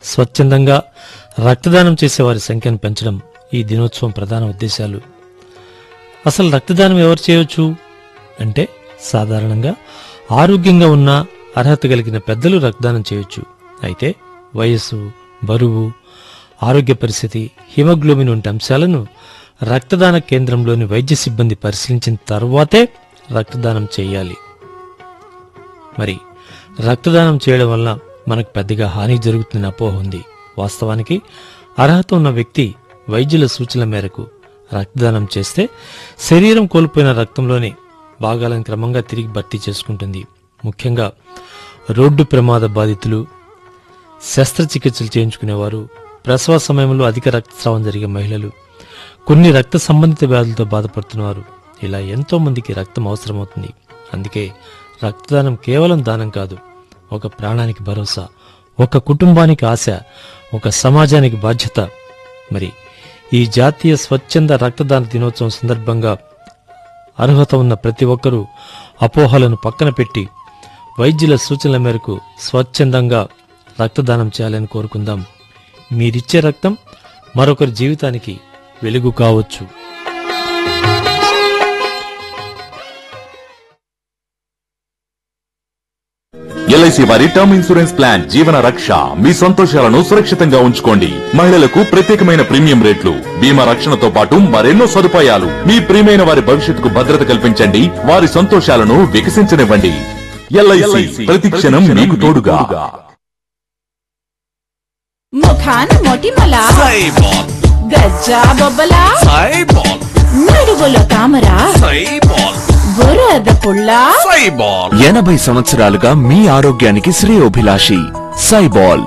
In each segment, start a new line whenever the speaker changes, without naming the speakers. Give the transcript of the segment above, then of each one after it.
స్వచ్ఛందంగా రక్తదానం చేసే వారి సంఖ్యను పెంచడం ఈ దినోత్సవం ప్రధాన ఉద్దేశాలు అసలు రక్తదానం ఎవరు చేయవచ్చు అంటే సాధారణంగా ఆరోగ్యంగా ఉన్న అర్హత కలిగిన పెద్దలు రక్తదానం చేయొచ్చు అయితే వయస్సు బరువు ఆరోగ్య పరిస్థితి హిమోగ్లోబిన్ వంటి అంశాలను రక్తదాన కేంద్రంలోని వైద్య సిబ్బంది పరిశీలించిన తర్వాతే రక్తదానం చేయాలి మరి రక్తదానం చేయడం వల్ల మనకు పెద్దగా హాని జరుగుతుందని అపోహ ఉంది వాస్తవానికి అర్హత ఉన్న వ్యక్తి వైద్యుల సూచనల మేరకు రక్తదానం చేస్తే శరీరం కోల్పోయిన రక్తంలోని భాగాలను క్రమంగా తిరిగి భర్తీ చేసుకుంటుంది ముఖ్యంగా రోడ్డు ప్రమాద బాధితులు శస్త్రచికిత్సలు చేయించుకునేవారు ప్రసవ సమయంలో అధిక రక్తస్రావం జరిగే మహిళలు కొన్ని రక్త సంబంధిత వ్యాధులతో బాధపడుతున్నవారు ఇలా ఎంతో మందికి రక్తం అవసరమవుతుంది అందుకే రక్తదానం కేవలం దానం కాదు ఒక ప్రాణానికి భరోసా ఒక కుటుంబానికి ఆశ ఒక సమాజానికి బాధ్యత మరి ఈ జాతీయ స్వచ్ఛంద రక్తదాన దినోత్సవం సందర్భంగా అర్హత ఉన్న ప్రతి ఒక్కరూ అపోహలను పక్కన పెట్టి వైద్యుల సూచనల మేరకు స్వచ్ఛందంగా రక్తదానం చేయాలని కోరుకుందాం మీరిచ్చే రక్తం మరొకరి జీవితానికి వెలుగు కావచ్చు
ఎల్ఐసి వారి టర్మ్ ఇన్సూరెన్స్ ప్లాన్ జీవన రక్ష మీ సంతోషాలను సురక్షితంగా ఉంచుకోండి మహిళలకు ప్రత్యేకమైన ప్రీమియం రేట్లు బీమా రక్షణతో పాటు మరెన్నో సదుపాయాలు మీ ప్రియమైన వారి భవిష్యత్తుకు భద్రత కల్పించండి వారి సంతోషాలను వికసించనివ్వండి ఎల్ఐసి ప్రతి క్షణం మీకు తోడుగా
ముఖాన మొటిమల
సైబాల్
గజ్జా బొబ్బల
సైబాల్
నడుగులో తామర
సైబాల్
బురద పుల్ల
సైబాల్
ఎనభై సంవత్సరాలుగా మీ ఆరోగ్యానికి శ్రేయోభిలాషి సైబాల్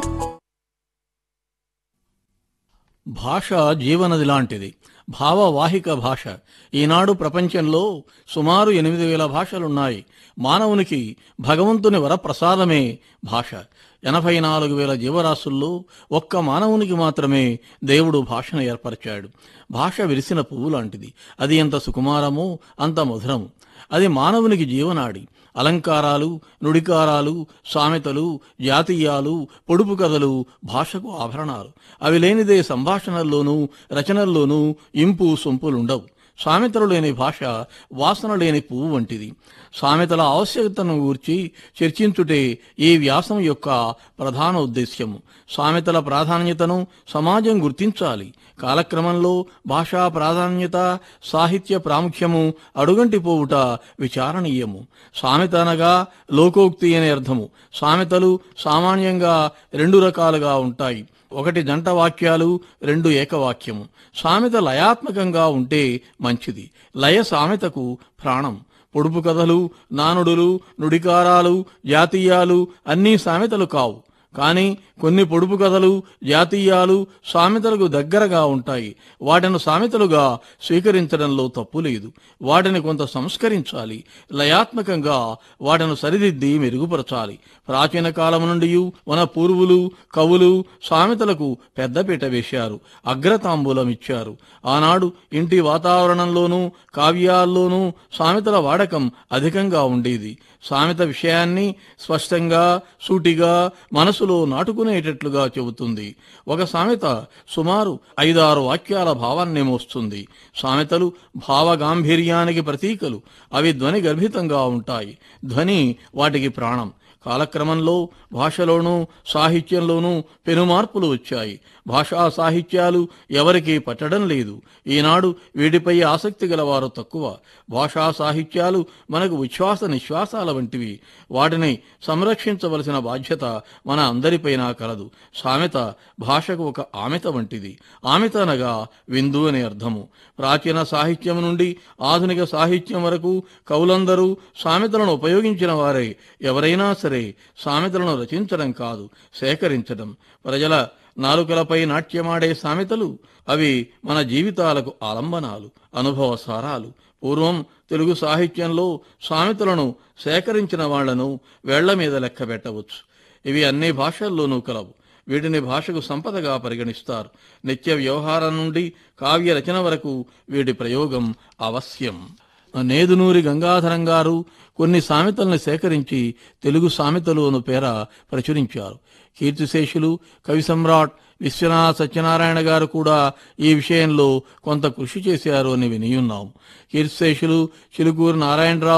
భాష జీవనది లాంటిది భావవాహిక భాష ఈనాడు ప్రపంచంలో సుమారు ఎనిమిది వేల భాషలున్నాయి మానవునికి భగవంతుని వరప్రసాదమే భాష ఎనభై నాలుగు వేల జీవరాశుల్లో ఒక్క మానవునికి మాత్రమే దేవుడు భాషను ఏర్పరిచాడు భాష విరిసిన పువ్వు లాంటిది అది ఎంత సుకుమారమో అంత మధురము అది మానవునికి జీవనాడి అలంకారాలు నుడికారాలు సామెతలు జాతీయాలు పొడుపు కథలు భాషకు ఆభరణాలు అవి లేనిదే సంభాషణల్లోనూ రచనల్లోనూ ఇంపు సొంపులుండవు సామెతలు లేని భాష వాసన లేని పువ్వు వంటిది సామెతల ఆవశ్యకతను గూర్చి చర్చించుటే ఈ వ్యాసం యొక్క ప్రధాన ఉద్దేశ్యము సామెతల ప్రాధాన్యతను సమాజం గుర్తించాలి కాలక్రమంలో భాషా ప్రాధాన్యత సాహిత్య ప్రాముఖ్యము అడుగంటిపోవుట విచారణీయము సామెత అనగా లోకోక్తి అనే అర్థము సామెతలు సామాన్యంగా రెండు రకాలుగా ఉంటాయి ఒకటి జంట వాక్యాలు రెండు ఏకవాక్యము సామెత లయాత్మకంగా ఉంటే మంచిది లయ సామెతకు ప్రాణం పొడుపు కథలు నానుడులు నుడికారాలు జాతీయాలు అన్నీ సామెతలు కావు కానీ కొన్ని పొడుపు కథలు జాతీయాలు సామెతలకు దగ్గరగా ఉంటాయి వాటిని సామెతలుగా స్వీకరించడంలో తప్పు లేదు వాటిని కొంత సంస్కరించాలి లయాత్మకంగా వాటిని సరిదిద్ది మెరుగుపరచాలి ప్రాచీన కాలం నుండి మన పూర్వులు కవులు సామెతలకు పెద్దపీట వేశారు అగ్రతాంబూలం ఇచ్చారు ఆనాడు ఇంటి వాతావరణంలోనూ కావ్యాల్లోనూ సామెతల వాడకం అధికంగా ఉండేది సామెత విషయాన్ని స్పష్టంగా సూటిగా మనసులో నాటుకునేటట్లుగా చెబుతుంది ఒక సామెత సుమారు ఐదారు వాక్యాల భావాన్ని మోస్తుంది సామెతలు భావగాంభీర్యానికి ప్రతీకలు అవి ధ్వని గర్భితంగా ఉంటాయి ధ్వని వాటికి ప్రాణం కాలక్రమంలో భాషలోనూ సాహిత్యంలోనూ పెనుమార్పులు వచ్చాయి భాషా సాహిత్యాలు ఎవరికీ పట్టడం లేదు ఈనాడు వీటిపై ఆసక్తి గలవారు తక్కువ భాషా సాహిత్యాలు మనకు ఉచ్ఛ్వాస నిశ్వాసాల వంటివి వాటిని సంరక్షించవలసిన బాధ్యత మన అందరిపైన కలదు సామెత భాషకు ఒక ఆమెత వంటిది ఆమెత అనగా విందు అనే అర్థము ప్రాచీన సాహిత్యం నుండి ఆధునిక సాహిత్యం వరకు కవులందరూ సామెతలను ఉపయోగించిన వారే ఎవరైనా సరే సామెతలను రచించడం కాదు సేకరించడం ప్రజల నాలుకలపై నాట్యమాడే సామెతలు అవి మన జీవితాలకు ఆలంబనాలు అనుభవ సారాలు పూర్వం తెలుగు సాహిత్యంలో సామెతలను సేకరించిన వాళ్లను వేళ్ల మీద లెక్క పెట్టవచ్చు ఇవి అన్ని భాషల్లోనూ కలవు వీటిని భాషకు సంపదగా పరిగణిస్తారు నిత్య వ్యవహారం నుండి కావ్య రచన వరకు వీటి ప్రయోగం అవశ్యం నేదునూరి గంగాధరం గారు కొన్ని సామెతల్ని సేకరించి తెలుగు సామెతలు అను పేర ప్రచురించారు కీర్తిశేషులు కవి సమ్రాట్ విశ్వనాథ్ సత్యనారాయణ గారు కూడా ఈ విషయంలో కొంత కృషి చేశారు అని వినియున్నాం కీర్తిశేషులు చిలుకూరు నారాయణరావు